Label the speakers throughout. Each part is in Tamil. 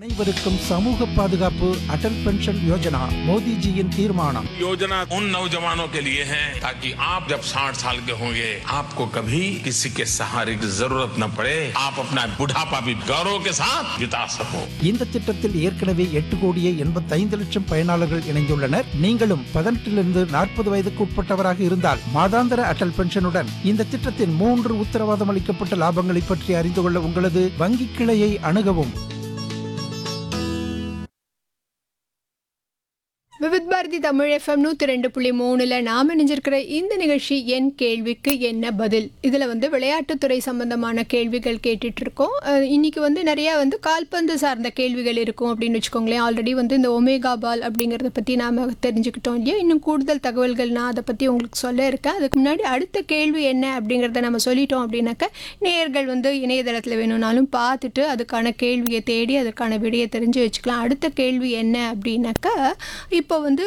Speaker 1: அனைவருக்கும் சமூக பாதுகாப்பு அடல் பென்ஷன் யோஜனா மோடிஜியின் தீர்மானம்
Speaker 2: योजना उन नौजवानों के लिए है ताकि आप जब 60 साल के होंगे आपको कभी किसी के सहारे की जरूरत न पड़े आप अपना बुढ़ापा भी गौरव के साथ बिता सको
Speaker 1: இந்த திட்டத்தில் ஏற்கனவே எட்டு கோடியே எண்பத்தைந்து லட்சம் பயனாளர்கள் இணைந்துள்ளனர் நீங்களும் பதினெட்டிலிருந்து நாற்பது வயதுக்கு உட்பட்டவராக இருந்தால் மாதாந்திர அடல் பென்ஷனுடன் இந்த திட்டத்தின் மூன்று உத்தரவாதம் அளிக்கப்பட்ட லாபங்களை பற்றி அறிந்து கொள்ள உங்களது வங்கி கிளையை அணுகவும்
Speaker 3: விவித் பாரதி தமிழ் எஃப்எம் நூற்றி ரெண்டு புள்ளி மூணில் நாம் இணைஞ்சிருக்கிற இந்த நிகழ்ச்சி என் கேள்விக்கு என்ன பதில் இதில் வந்து விளையாட்டுத்துறை சம்பந்தமான கேள்விகள் கேட்டுட்டு இருக்கோம் அஹ் இன்னைக்கு வந்து நிறையா வந்து கால்பந்து சார்ந்த கேள்விகள் இருக்கும் அப்படின்னு வச்சுக்கோங்களேன் ஆல்ரெடி வந்து இந்த ஒமேகா பால் அப்படிங்கிறத பற்றி நாம் தெரிஞ்சுக்கிட்டோம் இல்லையா இன்னும் கூடுதல் தகவல்கள் நான் அதை பற்றி உங்களுக்கு சொல்ல இருக்கேன் அதுக்கு முன்னாடி அடுத்த கேள்வி என்ன அப்படிங்கிறத நம்ம சொல்லிட்டோம் அப்படின்னாக்க நேயர்கள் வந்து இணையதளத்தில் வேணும்னாலும் பார்த்துட்டு அதுக்கான கேள்வியை தேடி அதுக்கான விடையை தெரிஞ்சு வச்சுக்கலாம் அடுத்த கேள்வி என்ன அப்படின்னாக்கா இப்போ வந்து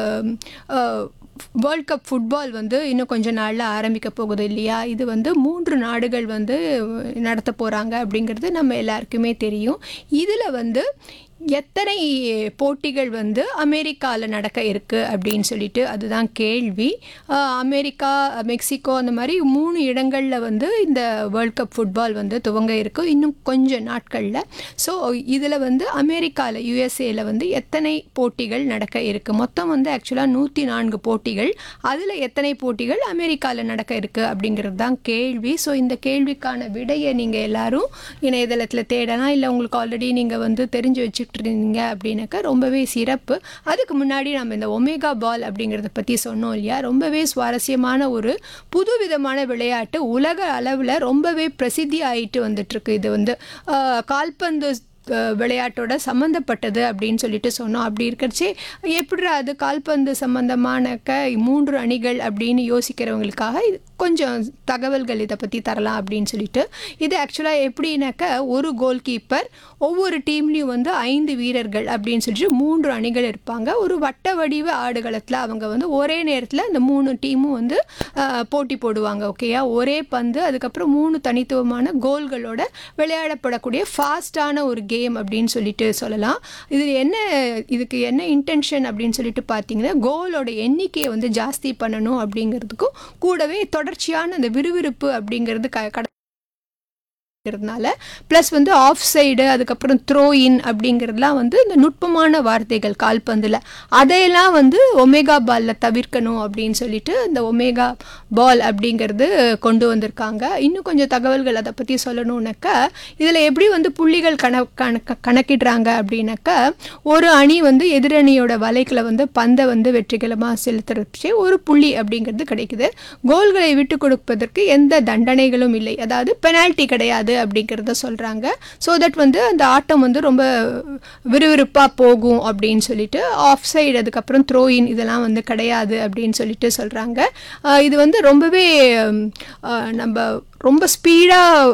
Speaker 3: வேர்ல்ட் கப் ஃபுட்பால் வந்து இன்னும் கொஞ்ச நாளில் ஆரம்பிக்க போகுது இல்லையா இது வந்து மூன்று நாடுகள் வந்து நடத்த போகிறாங்க அப்படிங்கிறது நம்ம எல்லாருக்குமே தெரியும் இதில் வந்து எத்தனை போட்டிகள் வந்து அமெரிக்காவில் நடக்க இருக்குது அப்படின்னு சொல்லிட்டு அதுதான் கேள்வி ஆஹ் அமெரிக்கா மெக்சிகோ அந்த மாதிரி மூணு இடங்களில் வந்து இந்த வேர்ல்ட் கப் ஃபுட்பால் வந்து துவங்க இருக்கும் இன்னும் கொஞ்சம் நாட்களில் ஸோ இதில் வந்து அமெரிக்காவில் யூஎஸ்ஏல வந்து எத்தனை போட்டிகள் நடக்க இருக்குது மொத்தம் வந்து ஆக்சுவலாக நூற்றி நான்கு போட்டிகள் அதில் எத்தனை போட்டிகள் அமெரிக்காவில் நடக்க இருக்குது அப்படிங்கிறது தான் கேள்வி ஸோ இந்த கேள்விக்கான விடையை நீங்கள் எல்லாரும் இணையதளத்தில் தேடலாம் இல்லை உங்களுக்கு ஆல்ரெடி நீங்கள் வந்து தெரிஞ்சு வச்சுக்கிட்டு இருந்தீங்க அப்படின்னாக்கா ரொம்பவே சிறப்பு அதுக்கு முன்னாடி நம்ம இந்த ஒமேகா பால் அப்படிங்கிறத பற்றி சொன்னோம் இல்லையா ரொம்பவே சுவாரஸ்யமான ஒரு புது விதமான விளையாட்டு உலக அளவில் ரொம்பவே பிரசித்தி ஆயிட்டு வந்துட்டுருக்கு இது வந்து ஆஹ், கால்பந்து அஹ், விளையாட்டோட சம்மந்தப்பட்டது அப்படின்னு சொல்லிட்டு சொன்னோம் அப்படி இருக்கிறச்சே எப்படிடா அது கால்பந்து சம்பந்தமானக்க மூன்று அணிகள் அப்படின்னு யோசிக்கிறவங்களுக்காக இது கொஞ்சம் தகவல்கள் இதை பற்றி தரலாம் அப்படின்னு சொல்லிட்டு இது ஆக்சுவலாக எப்படின்னாக்க ஒரு கோல் கீப்பர் ஒவ்வொரு டீம்லேயும் வந்து ஐந்து வீரர்கள் அப்படின்னு சொல்லிட்டு மூன்று அணிகள் இருப்பாங்க ஒரு வட்ட வடிவ ஆடுகளத்தில் அவங்க வந்து ஒரே நேரத்தில் அந்த மூணு டீமும் வந்து அஹ், போட்டி போடுவாங்க ஓகேயா ஒரே பந்து அதுக்கப்புறம் மூணு தனித்துவமான கோல்களோட விளையாடப்படக்கூடிய ஃபாஸ்டான ஒரு கேம் அப்படின்னு சொல்லிட்டு சொல்லலாம் இது என்ன இதுக்கு என்ன இன்டென்ஷன் அப்படின்னு சொல்லிட்டு பார்த்தீங்கன்னா கோலோட எண்ணிக்கையை வந்து ஜாஸ்தி பண்ணணும் அப்படிங்கிறதுக்கும் கூடவே தொடர்ச்சியான அந்த விறுவிறுப்பு அப்படிங்கிறது க கட இருக்கிறதுனால ப்ளஸ் வந்து ஆஃப் சைடு அதுக்கப்புறம் த்ரோ இன் அப்படிங்கிறதுலாம் வந்து இந்த நுட்பமான வார்த்தைகள் கால்பந்தில் அதையெல்லாம் வந்து ஒமேகா பாலில் தவிர்க்கணும் அப்படின்னு சொல்லிட்டு இந்த ஒமேகா பால் அப்படிங்கிறது கொண்டு வந்திருக்காங்க இன்னும் கொஞ்சம் தகவல்கள் அதை பற்றி சொல்லணுன்னாக்கா இதில் எப்படி வந்து புள்ளிகள் கண கணக்க கணக்கிடுறாங்க அப்படின்னாக்கா ஒரு அணி வந்து எதிரணியோட வலைக்குள்ள வந்து பந்தை வந்து வெற்றிகரமாக செலுத்துறதுச்சே ஒரு புள்ளி அப்படிங்கிறது கிடைக்குது கோல்களை விட்டு கொடுப்பதற்கு எந்த தண்டனைகளும் இல்லை அதாவது பெனால்ட்டி கிடையாது அப்படிங்கிறத சொல்கிறாங்க ஸோ தட் வந்து அந்த ஆட்டம் வந்து ரொம்ப விறுவிறுப்பாக போகும் அப்படின்னு சொல்லிட்டு ஆஃப் சைடு அதுக்கப்புறம் த்ரோ இன் இதெல்லாம் வந்து கிடையாது அப்படின்னு சொல்லிட்டு சொல்கிறாங்க இது வந்து ரொம்பவே ம், ஆஹ், நம்ம ரொம்ப ஸ்பீடாக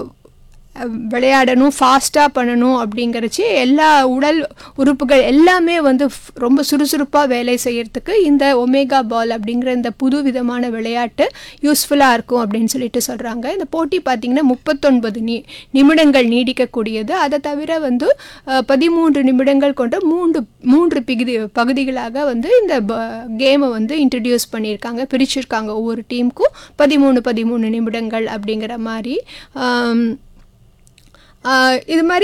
Speaker 3: விளையாடணும் ஃபாஸ்ட்டாக பண்ணணும் அப்படிங்கிறச்சு எல்லா உடல் உறுப்புகள் எல்லாமே வந்து ஃப்- ரொம்ப சுறுசுறுப்பாக வேலை செய்யறதுக்கு இந்த ஒமேகா பால் அப்படிங்கிற இந்த புது விதமான விளையாட்டு யூஸ்ஃபுல்லாக இருக்கும் அப்படின்னு சொல்லிட்டு சொல்கிறாங்க இந்த போட்டி பார்த்திங்கன்னா முப்பத்தொன்பது நி நிமிடங்கள் நீடிக்கக்கூடியது அதை தவிர வந்து அஹ், பதிமூன்று நிமிடங்கள் கொண்ட மூன்று மூன்று பிகுதி பகுதிகளாக வந்து இந்த கேமை வந்து இன்ட்ரடியூஸ் பண்ணியிருக்காங்க பிரிச்சிருக்காங்க ஒவ்வொரு டீமுக்கும் பதிமூணு பதிமூணு நிமிடங்கள் அப்படிங்கிற மாதிரி ஆம், ஆஹ் இது மாதிரி